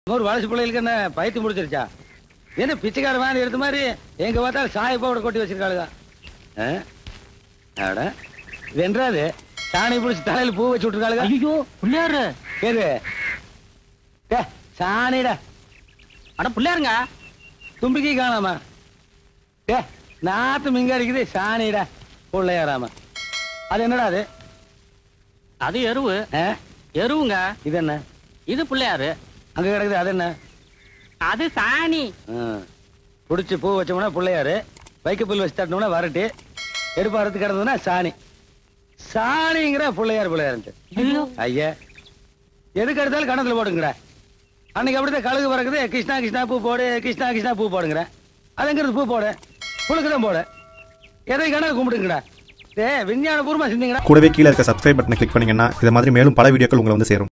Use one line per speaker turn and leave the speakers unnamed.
ஒரு வளர்ச்சி பிள்ளைகளுக்கு என்ன பைத்து முடிச்சிருச்சா என்ன பிச்சைக்கார மாதிரி எடுத்த மாதிரி எங்க பார்த்தாலும் சாய பவுடர் கொட்டி வச்சிருக்காளுங்க ஆ? அட வென்றாது சாணி பிடிச்சி தலையில பூ வச்சு விட்டுருக்காளுங்க
ஐயோ பிள்ளையாரு
ஏது டே, சாணிடா
அட பிள்ளையாருங்க
தும்பிக்கை காணாமா டே நாத்து மிங்க அடிக்குது சாணிடா பிள்ளையாராம அது என்னடா அது
அது எருவு
ஆ?
எருவுங்க
இது என்ன
இது பிள்ளையாரு
அங்க கிடக்குது அது என்ன
அது சாணி
பிடிச்சி பூ வச்சோம்னா பிள்ளையாரு வைக்க புல் வச்சு தட்டினோம்னா வரட்டு எடுப்பு அறுத்து கிடந்ததுன்னா சாணி சாணிங்கிற பிள்ளையார் பிள்ளையாருன்ட்டு
ஐயோ
ஐயா எதுக்கு எடுத்தாலும் கணத்துல போடுங்கடா அன்னைக்கு அப்படிதான் கழுகு பறக்குது கிருஷ்ணா கிருஷ்ணா பூ போடு கிருஷ்ணா கிருஷ்ணா பூ போடுங்கிற அதுங்கிறது பூ போடு புழுக்கு தான் போடு எதை கணக்கு கும்பிடுங்கடா ஏ விஞ்ஞான பூர்வமா சிந்திங்கடா
கூடவே கீழே இருக்க சப்ஸ்கிரைப் பட்டனை கிளிக் பண்ணீங்கன்னா இது மாதிரி மேலும் பல வீடியோக்கள் உங்களை வந்து சேரும்